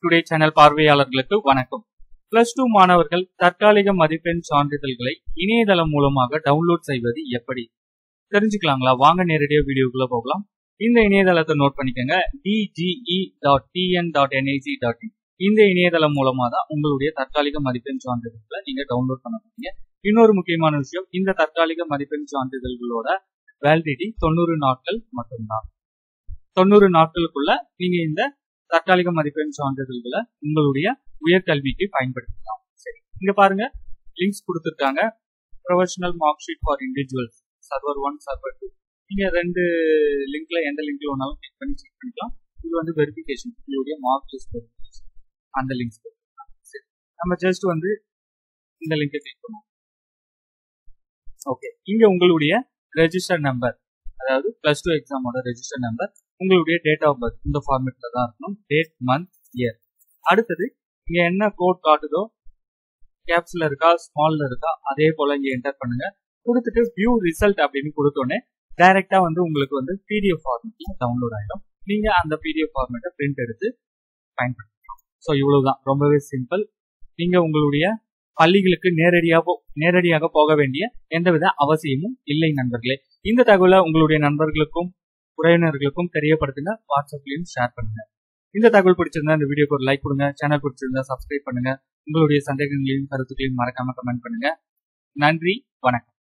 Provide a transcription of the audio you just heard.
today channel பார்வையாளர்களுக்கு வணக்கம் plus two மாணவர்கள் தற்காலிக மதிப்பெண் சான்றிதழ்களை இணையதளம் மூலமாக டவுன்லோட் செய்வது எப்படி தெரிஞ்சுக்கலாங்களா வாங்க நேரடியாக வீடியோக்குள்ள போகலாம் இந்த இணையதளத்தை நோட் பண்ணிக்கோங்க DGE dot TN dot NIC dot in இந்த இணையதளம் மூலமா தான் உங்களுடைய தற்காலிக மதிப்பெண் சான்றிதழ்களை நீங்க டவுன்லோட் பண்ண முடியுங்க இன்னொரு முக்கியமான விஷயம் இந்த தற்காலிக மதிப்பெண் சான்றிதழ்களோட வேலிடிட்டி தொண்ணூறு நாட்கள் மட்டும்தான் தொண்ணூறு நாட்களுக்குள்ள நீங்க இந்த தற்காலிக மதிப்பெண் சான்றிதழ்களை உங்களுடைய உயர்கல்விக்கு பயன்படுத்திக்கலாம் சரி இங்க பாருங்க லிங்க்ஸ் கொடுத்துருக்காங்க professional mark sheet for individuals server one server two நீங்க ரெண்டு லிங்க்ல எந்த லிங்க்ல வேணாலும் கிளிக் பண்ணி செக் பண்ணிக்கலாம் இது வந்து வெரிஃபிகேஷன் உங்களுடைய மார்க் லிஸ்ட் வெரிஃபிகேஷன் அந்த லிங்க்ஸ் சரி நம்ம ஜஸ்ட் வந்து இந்த லிங்கை கிளிக் பண்ணுவோம் ஓகே இங்க உங்களுடைய ரெஜிஸ்டர் நம்பர் அதாவது பிளஸ் டூ எக்ஸாமோட ரெஜிஸ்டர் நம்பர் உங்களுடைய டேட் ஆஃப் பர்த் இந்த ஃபார்மேட்ல தான் இருக்கணும் டேட் மந்த் இயர் அடுத்தது இங்க என்ன கோட் காட்டுதோ கேப்ஸ்ல இருக்கா ஸ்மால்ல இருக்கா அதே போல இங்க என்டர் பண்ணுங்க கொடுத்துட்டு வியூ ரிசல்ட் அப்படின்னு கொடுத்தோன்னே டைரக்டா வந்து உங்களுக்கு வந்து பிடிஎஃப் ஃபார்மேட்ல டவுன்லோட் ஆயிடும் நீங்க அந்த பிடிஎஃப் ஃபார்மேட்டை பிரிண்ட் எடுத்து பயன்படுத்தலாம் ஸோ இவ்வளவுதான் ரொம்பவே சிம்பிள் நீங்க உங்களுடைய பள்ளிகளுக்கு நேரடியாக நேரடியாக போக வேண்டிய எந்தவித அவசியமும் இல்லை நண்பர்களே இந்த தகவலை உங்களுடைய நண்பர்களுக்கும் உறவினர்களுக்கும் தெரியப்படுத்துங்க வாட்ஸ்அப்லயும் ஷேர் பண்ணுங்க இந்த தகவல் பிடிச்சிருந்தா இந்த வீடியோக்கு ஒரு லைக் கொடுங்க சேனல் பிடிச்சிருந்தா சப்ஸ்கிரைப் பண்ணுங்க உங்களுடைய சந்தேகங்களையும் கருத்துக்களையும் மறக்காம கமெண்ட் பண்ணுங்க நன்றி வணக்கம்